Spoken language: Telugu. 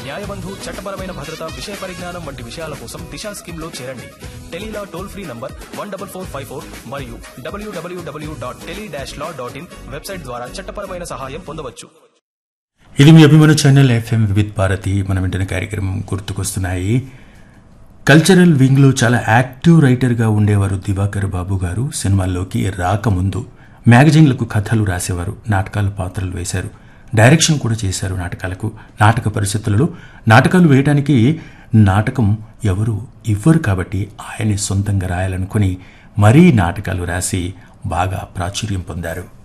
న్యాయబంధు చట్టపరమైన భద్రత విషయ పరిజ్ఞానం వంటి విషయాల కోసం దిశా స్కీమ్ లో చేరండి tele law toll free number one double four five four మరియు W W W dot tele dash law dot in website ద్వారా చట్టపరమైన సహాయం పొందవచ్చు ఇది మీ అభిమాన ఛానల్ ఎఫ్ఎం విత్ భారతి మనం వింటున్న కార్యక్రమం గుర్తుకొస్తున్నాయి కల్చరల్ వింగ్లో చాలా యాక్టివ్ రైటర్గా ఉండేవారు దివాకర్ బాబు గారు సినిమాల్లోకి రాకముందు మ్యాగజైన్లకు కథలు రాసేవారు నాటకాల పాత్రలు వేశారు డైరెక్షన్ కూడా చేశారు నాటకాలకు నాటక పరిస్థితులలో నాటకాలు వేయడానికి నాటకం ఎవరు ఇవ్వరు కాబట్టి ఆయన్ని సొంతంగా రాయాలనుకుని మరీ నాటకాలు రాసి బాగా ప్రాచుర్యం పొందారు